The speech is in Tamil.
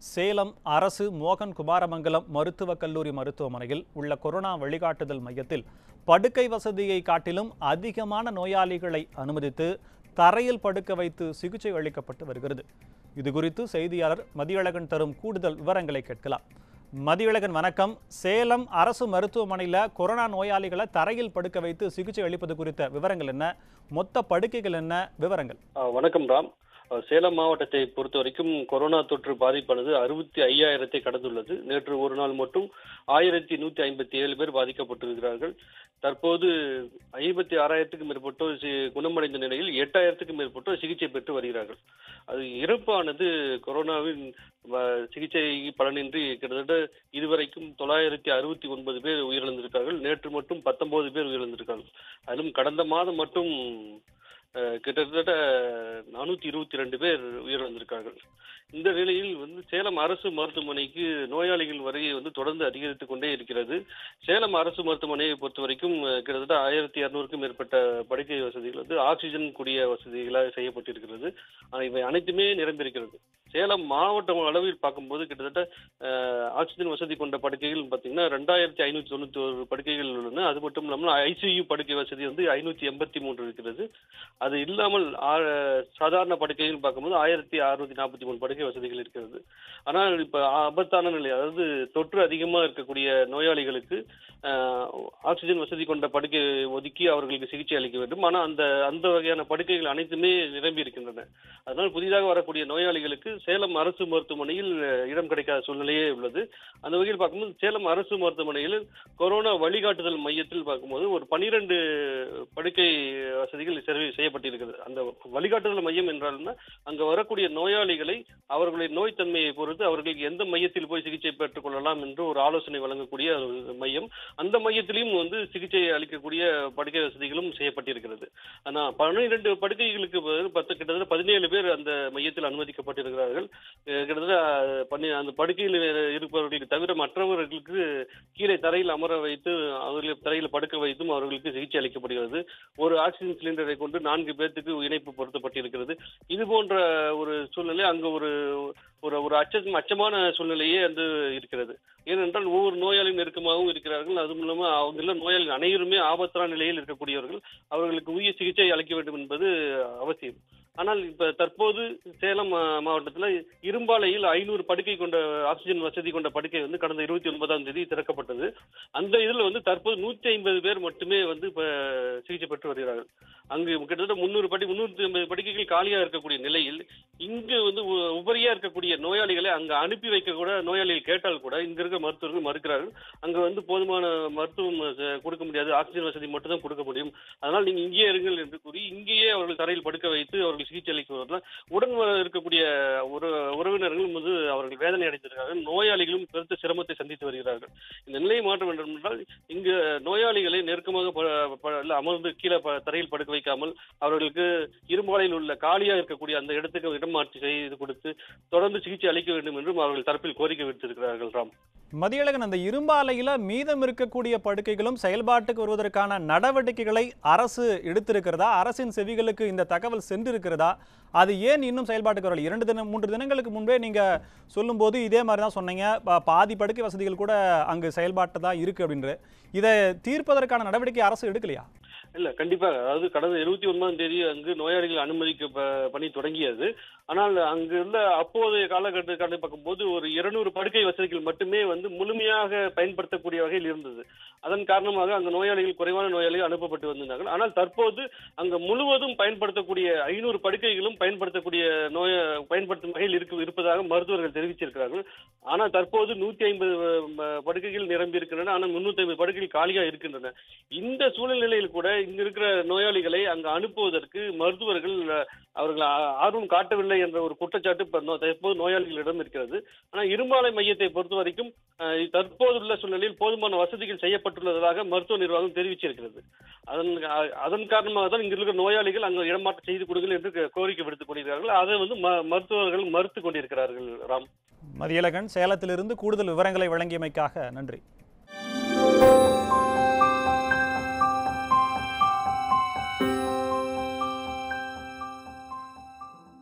சேலம் அரசு மோகன் குமாரமங்கலம் மருத்துவக் கல்லூரி மருத்துவமனையில் உள்ள கொரோனா வழிகாட்டுதல் மையத்தில் படுக்கை வசதியை காட்டிலும் அதிகமான நோயாளிகளை அனுமதித்து தரையில் படுக்க வைத்து சிகிச்சை அளிக்கப்பட்டு வருகிறது இதுகுறித்து செய்தியாளர் மதியழகன் தரும் கூடுதல் விவரங்களை கேட்கலாம் மதியழகன் வணக்கம் சேலம் அரசு மருத்துவமனையில் கொரோனா நோயாளிகளை தரையில் படுக்க வைத்து சிகிச்சை அளிப்பது குறித்த விவரங்கள் என்ன மொத்த படுக்கைகள் என்ன விவரங்கள் ஆ, வணக்கம் ராம் ஆ, சேலம் மாவட்டத்தை பொறுத்த வரைக்கும் கொரோனா தொற்று பாதிப்பானது அறுபத்தி ஐயாயிரத்தை கடந்துள்ளது நேற்று ஒரு நாள் மட்டும் ஆயிரத்தி நூத்தி ஐம்பத்தி ஏழு பேர் பாதிக்கப்பட்டிருக்கிறார்கள் தற்போது ஐம்பத்தி ஆறாயிரத்துக்கும் மேற்பட்டோர் சி- குணமடைந்த நிலையில் எட்டாயிரத்துக்கும் மேற்பட்டோர் சிகிச்சை பெற்று வருகிறார்கள் அது இறப்பானது கொரோனாவின் வ- சிகிச்சை பலனின்றி கிட்டத்தட்ட இதுவரைக்கும் தொள்ளாயிரத்தி அறுபத்தி ஒன்பது பேர் உயிரிழந்திருக்கார்கள் நேற்று மட்டும் பத்தொன்பது பேர் உயிரிழந்திருக்கார்கள் அதிலும் கடந்த மாதம் மட்டும் அஹ், கிட்டத்தட்ட நானூத்தி இருபத்தி ரெண்டு பேர் உயிரிழந்திருக்கார்கள் இந்த நிலையில் வந்து சேலம் அரசு மருத்துவமனைக்கு நோயாளிகள் வருகை வந்து தொடர்ந்து அதிகரித்துக் கொண்டே இருக்கிறது சேலம் அரசு மருத்துவமனையை பொறுத்த வரைக்கும் அஹ், கிட்டத்தட்ட ஆயிரத்தி இருநூறுக்கும் மேற்பட்ட படுக்கை வசதிகள் வந்து ஆக்சிஜன் கூடிய வசதிகளாக செய்யப்பட்டிருக்கிறது ஆனால் இவை அனைத்துமே நிரம்பியிருக்கிறது சேலம் மாவட்டம் அளவில் பார்க்கும்போது கிட்டத்தட்ட அஹ், ஆக்சிஜன் வசதி கொண்ட படுக்கைகள் பார்த்தீங்கன்னா ரெண்டாயிரத்தி ஐநூற்றி தொண்ணூத்தி ஒரு படுக்கைகள் உள்ளன அது மட்டும் இல்லாமல் ஐசியு படுக்கை வசதி வந்து ஐநூற்றி எண்பத்தி மூன்று இருக்கிறது அது இல்லாமல் ஆ- சாதாரண படுக்கைகள் பார்க்கும்போது ஆயிரத்தி அறுநூத்தி நாற்பத்தி மூணு படுக்கை வசதிகள் இருக்கிறது ஆனால் இப்ப ஆபத்தான நிலை அதாவது தொற்று அதிகமா இருக்கக்கூடிய நோயாளிகளுக்கு ஆஹ், ஆக்சிஜன் வசதி கொண்ட படுக்கை ஒதுக்கி அவர்களுக்கு சிகிச்சை அளிக்க வேண்டும் ஆனால் அந்த அந்த வகையான படுக்கைகள் அனைத்துமே நிரம்பி இருக்கின்றன அதனால் புதிதாக வரக்கூடிய நோயாளிகளுக்கு சேலம் அரசு மருத்துவமனையில் அஹ், இடம் கிடைக்காத சூழ்நிலையே உள்ளது அந்த வகையில் பார்க்கும்போது சேலம் அரசு மருத்துவமனையில் கொரோனா வழிகாட்டுதல் மையத்தில் பார்க்கும்போது ஒரு பனிரெண்டு படுக்கை வசதிகள் செர்வி செய்யப்பட்டிருக்கிறது அந்த வழிகாட்டுதல் மையம் என்றால்னா அங்க வரக்கூடிய நோயாளிகளை அவர்களுடைய நோய் தன்மையை பொறுத்து அவர்களுக்கு எந்த மையத்தில் போய் சிகிச்சை பெற்றுக் கொள்ளலாம் என்று ஒரு ஆலோசனை வழங்கக்கூடிய ஒரு மையம் அந்த மையத்திலையும் வந்து சிகிச்சை அளிக்கக்கூடிய படுக்கை வசதிகளும் செய்யப்பட்டிருக்கிறது ஆனா பன்னிரண்டு படுக்கைகளுக்கு பதில் பத்து கிட்டத்தட்ட பதினேழு பேர் அந்த மையத்தில் அனுமதிக்கப்பட்டிருக்கிறார்கள் அஹ் கிட்டத்தட்ட அஹ், பன்னி அந்த படுக்கையில் இருப்பவர்களுக்கு தவிர மற்றவர்களுக்கு கீழே தரையில் அமர வைத்து அவர்களை தரையில் படுக்க வைத்தும் அவர்களுக்கு சிகிச்சை அளிக்கப்படுகிறது ஒரு ஆக்சிஜன் சிலிண்டரை கொண்டு நான்கு பேர்த்துக்கு இணைப்பு பொருத்தப்பட்டிருக்கிறது இது போன்ற ஒரு சூழ்நிலை அங்கு ஒரு ஒரு ஒரு அச்சம் அச்சமான சூழ்நிலையே வந்து இருக்கிறது ஏனென்றால் ஒவ்வொரு நோயாளியும் நெருக்கமாகவும் இருக்கிறார்கள் அதுவும் இல்லாமல் அவங்க நோயாளிகள் அனைவருமே ஆபத்தான நிலையில் இருக்கக்கூடியவர்கள் அவர்களுக்கு உரிய சிகிச்சை அளிக்க வேண்டும் என்பது அவசியம் ஆனால் இப்ப தற்போது சேலம் மா- மாவட்டத்துல இரும்பாலையில் ஐநூறு படுக்கை கொண்ட ஆக்சிஜன் வசதி கொண்ட படுக்கை வந்து கடந்த இருபத்தி ஒன்பதாம் தேதி திறக்கப்பட்டது அந்த இதுல வந்து தற்போது நூற்றி ஐம்பது பேர் மட்டுமே வந்து இப்ப சிகிச்சை பெற்று வருகிறார்கள் அங்கு கிட்டத்தட்ட முன்னூறு படி முன்னூற்றி ஐம்பது படுக்கைகள் காலியா இருக்கக்கூடிய நிலையில் இங்கு வந்து உ- உபரியா இருக்கக்கூடிய நோயாளிகளை அங்க அனுப்பி வைக்க கூட நோயாளிகள் கேட்டால் கூட இங்க இருக்க மருத்துவர்கள் மறுக்கிறார்கள் அங்க வந்து போதுமான மருத்துவம் அஹ், கொடுக்க முடியாது ஆக்சிஜன் வசதி மட்டும் தான் கொடுக்க முடியும் அதனால் நீங்க இங்கேயே இருங்கள் என்று கூறி இங்கேயே அவர்கள் தரையில் படுக்க வைத்து அவர்கள் சிகிச்சை அளிக்குவதில் உடன் வர இருக்கக்கூடிய ஒரு உறவினர்களும் வந்து அவர்கள் வேதனை அடைந்திருக்கிறார்கள் நோயாளிகளும் பெருத்த சிரமத்தை சந்தித்து வருகிறார்கள் இந்த நிலையை மாற்ற வேண்டும் என்றால் இங்கு நோயாளிகளை நெருக்கமாக ப- ப- இல்ல, அமர்ந்து கீழே ப- தரையில் படுக்க வைக்காமல் அவர்களுக்கு இரும்பாலையில் உள்ள காலியாக இருக்கக்கூடிய அந்த இடத்துக்கு இடம் மாற்றி செய்து கொடுத்து தொடர்ந்து சிகிச்சை அளிக்க வேண்டும் என்றும் அவர்கள் தரப்பில் கோரிக்கை விடுத்திருக்கிறார்கள் ராம் மதியழகன் அந்த இரும்பாலையில மீதம் இருக்கக்கூடிய படுக்கைகளும் செயல்பாட்டுக்கு வருவதற்கான நடவடிக்கைகளை அரசு எடுத்திருக்கிறதா அரசின் செவிகளுக்கு இந்த தகவல் சென்றிருக்கிறதா அது ஏன் இன்னும் செயல்பாட்டுக்கு வரல இரண்டு தினம் மூன்று தினங்களுக்கு முன்பே நீங்க சொல்லும்போது இதே மாதிரி தான் சொன்னீங்க பா- பாதி படுக்கை வசதிகள் கூட அங்கு செயல்பாட்டு தான் இருக்கு அப்படின்ற இதை தீர்ப்பதற்கான நடவடிக்கை அரசு எடுக்கலையா இல்ல கண்டிப்பாக அதாவது கடந்த இருபத்தி ஒன்பதாம் தேதி அங்கு நோயாளிகள் அனுமதிக்க ப- பணி தொடங்கியது ஆனால் அங்கு உள்ள அப்போதைய காலகட்ட கணக்கு பார்க்கும்போது ஒரு இருநூறு படுக்கை வசதிகள் மட்டுமே வந்து முழுமையாக பயன்படுத்தக்கூடிய வகையில் இருந்தது அதன் காரணமாக அங்கு நோயாளிகள் குறைவான நோயாளிகள் அனுப்பப்பட்டு வந்திருந்தார்கள் ஆனால் தற்போது அங்கு முழுவதும் பயன்படுத்தக்கூடிய ஐநூறு படுக்கைகளும் பயன்படுத்தக்கூடிய நோய பயன்படுத்தும் வகையில் இருக்கு இருப்பதாக மருத்துவர்கள் தெரிவிச்சிருக்கிறார்கள் ஆனால் தற்போது நூத்தி ஐம்பது படுக்கைகள் நிரம்பி இருக்கின்றன ஆனால் முன்னூத்தி ஐம்பது படுக்கைகள் காலியாக இருக்கின்றன இந்த சூழ்நிலையில் கூட இங்க இருக்கிற நோயாளிகளை அங்கு அனுப்புவதற்கு மருத்துவர்கள் அஹ், அவர்கள் ஆ- ஆர்வம் காட்டவில்லை என்ற ஒரு குற்றச்சாட்டு இப்ப நோ- தற்போது நோயாளிகளிடம் இருக்கிறது ஆனால் இரும்பாலை மையத்தை பொறுத்த வரைக்கும் அஹ், தற்போதுள்ள சூழ்நிலையில் போதுமான வசதிகள் செய்யப்பட்டுள்ளதாக மருத்துவ நிர்வாகம் தெரிவிச்சிருக்கிறது அதன் அ- அதன் காரணமாக தான் இங்க இருக்கிற நோயாளிகள் அங்கு இடமாற்றம் செய்து கொடுங்கள் என்று கோ- கோரிக்கை விடுத்துக் கொண்டிருக்கிறார்கள் அதை வந்து ம- மருத்துவர்கள் மறுத்து கொண்டிருக்கிறார்கள் ராம் மதியழகன் சேலத்திலிருந்து கூடுதல் விவரங்களை வழங்கியமைக்காக நன்றி